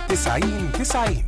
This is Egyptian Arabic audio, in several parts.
90 90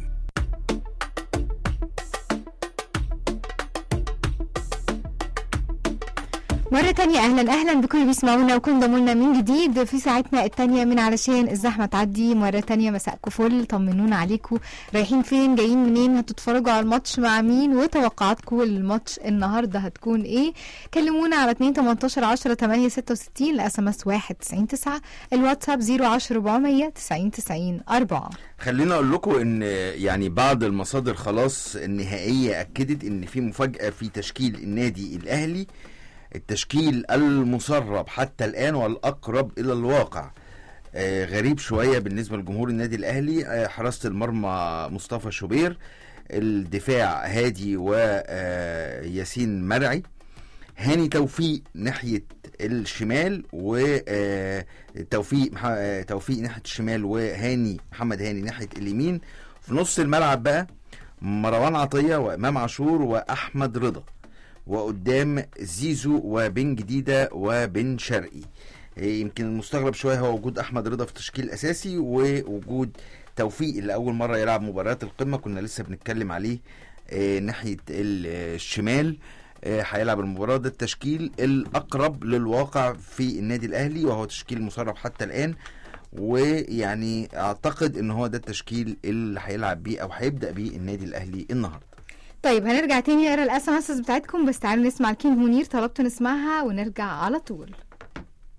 مرة تانية أهلا أهلا بكل اللي بيسمعونا وكل ضمولنا من جديد في ساعتنا التانية من علشان الزحمة تعدي مرة تانية مساءكم فل طمنونا عليكم رايحين فين جايين منين هتتفرجوا على الماتش مع مين وتوقعاتكم للماتش النهاردة هتكون ايه كلمونا على 2 18 10 8 66 الاس ام اس 1 90 9 الواتساب 010 400 90 90 4 خليني اقول لكم ان يعني بعض المصادر خلاص النهائيه اكدت ان في مفاجاه في تشكيل النادي الاهلي التشكيل المسرب حتى الان والاقرب الى الواقع آه غريب شويه بالنسبه لجمهور النادي الاهلي آه حراسه المرمى مصطفى شوبير الدفاع هادي وياسين مرعي هاني توفيق ناحيه الشمال وتوفيق توفيق ناحيه الشمال وهاني محمد هاني ناحيه اليمين في نص الملعب بقى مروان عطيه وامام عاشور واحمد رضا وقدام زيزو وبن جديده وبن شرقي يمكن المستغرب شويه هو وجود احمد رضا في تشكيل اساسي ووجود توفيق اللي اول مره يلعب مباريات القمه كنا لسه بنتكلم عليه ناحيه الشمال هيلعب المباراه ده التشكيل الاقرب للواقع في النادي الاهلي وهو تشكيل مسرب حتى الان ويعني اعتقد ان هو ده التشكيل اللي هيلعب بيه او هيبدا بيه النادي الاهلي النهارده طيب هنرجع تاني نقرا الاس ام اس بتاعتكم بس تعالوا نسمع الكينج منير طلبتوا نسمعها ونرجع على طول